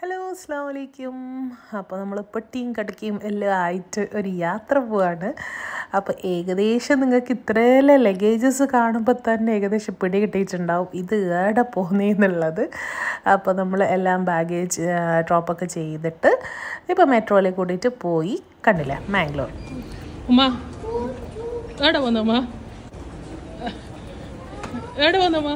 hello അസ്സാം വലൈക്കും അപ്പോൾ നമ്മൾ പെട്ടിയും കടക്കയും എല്ലാം ആയിട്ട് ഒരു യാത്ര പോവാണ് അപ്പോൾ ഏകദേശം നിങ്ങൾക്ക് ഇത്രയെല്ലാം ലഗേജസ് കാണുമ്പോൾ തന്നെ ഏകദേശം പിടി കിട്ടിയിട്ടുണ്ടാവും ഇത് ഏടെ പോകുന്നതെന്നുള്ളത് അപ്പോൾ നമ്മൾ എല്ലാം ബാഗേജ് ഡ്രോപ്പൊക്കെ ചെയ്തിട്ട് ഇപ്പോൾ മെട്രോയിൽ കൂടിയിട്ട് പോയി കണ്ടില്ല മാംഗ്ലൂർ ഉമ്മ എവിടെ പോന്നമ്മ എവിടെ പോന്നമ്മ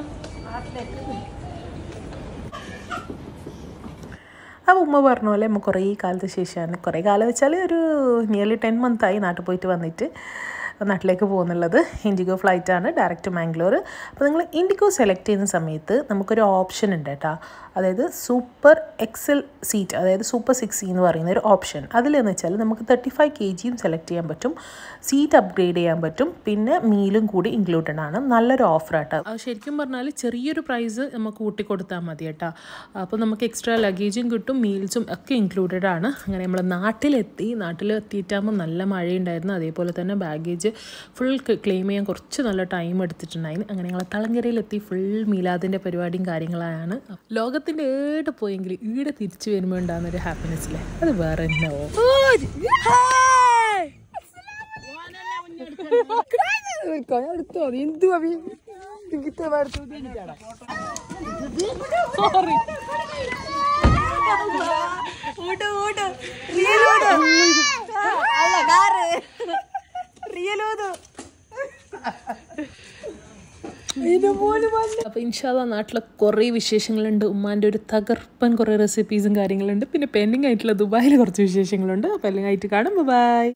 അപ്പോൾ ഉമ്മ പറഞ്ഞ പോലെ നമ്മൾ കുറേ കാലത്തിന് ശേഷമാണ് കുറേ കാലം വെച്ചാൽ ഒരു നിയർലി ടെൻ മന്തായി നാട്ടിൽ പോയിട്ട് വന്നിട്ട് നാട്ടിലേക്ക് പോകുന്നുള്ളത് ഇൻഡിഗോ ഫ്ലൈറ്റാണ് ഡയറക്റ്റ് മാംഗ്ലൂർ അപ്പോൾ നിങ്ങൾ ഇൻഡിഗോ സെലക്ട് ചെയ്യുന്ന സമയത്ത് നമുക്കൊരു ഓപ്ഷൻ ഉണ്ട് കേട്ടോ അതായത് സൂപ്പർ എക്സൽ സീറ്റ് അതായത് സൂപ്പർ സിക്സ് എന്ന് പറയുന്ന ഒരു ഓപ്ഷൻ അതിലെന്ന് വെച്ചാൽ നമുക്ക് തേർട്ടി ഫൈവ് കെ ജിയും സെലക്ട് ചെയ്യാൻ പറ്റും സീറ്റ് അപ്ഗ്രേഡ് ചെയ്യാൻ പറ്റും പിന്നെ മീലും കൂടി ഇൻക്ലൂഡഡ് ആണ് നല്ലൊരു ഓഫർ ആട്ടോ അത് ശരിക്കും പറഞ്ഞാൽ ചെറിയൊരു പ്രൈസ് നമുക്ക് കൂട്ടി കൊടുത്താൽ മതി കേട്ടോ അപ്പോൾ നമുക്ക് എക്സ്ട്രാ ലഗേജും കിട്ടും മീൽസും ഒക്കെ ഇൻക്ലൂഡഡ് ആണ് അങ്ങനെ നമ്മൾ നാട്ടിലെത്തി നാട്ടിലെത്തിയിട്ടാകുമ്പോൾ നല്ല മഴയുണ്ടായിരുന്നു അതേപോലെ തന്നെ ബാഗേജ് ഫുൾ ക്ലെയിം ചെയ്യാൻ കുറച്ച് നല്ല ടൈം എടുത്തിട്ടുണ്ടായിരുന്നു അങ്ങനെ ഞങ്ങൾ തളങ്കരയിലെത്തി ഫുൾ മീലാദിൻ്റെ പരിപാടിയും കാര്യങ്ങളാണ് ലോകത്തിൻ്റെ ഏടെ പോയെങ്കിൽ ഈടെ തിരിച്ചു വരുമ്പോൾ ഉണ്ടാകുന്ന ഒരു ഹാപ്പിനെസ്സിലെ അത് വേറെ തന്നെ ഓ സോറി ഓട് ഓട് റിയൽ ഓട് അല്ല കാറ് റിയൽ ഓട് അപ്പോൾ ഇൻഷാല്ല നാട്ടിലെ കുറേ വിശേഷങ്ങളുണ്ട് ഉമ്മാൻ്റെ ഒരു തകർപ്പൻ കുറേ റെസിപ്പീസും കാര്യങ്ങളുണ്ട് പിന്നെ പെൻഡിങ് ആയിട്ടുള്ള ദുബായിൽ കുറച്ച് വിശേഷങ്ങളുണ്ട് അപ്പോൾ എല്ലാം ആയിട്ട് കാണും ബൈ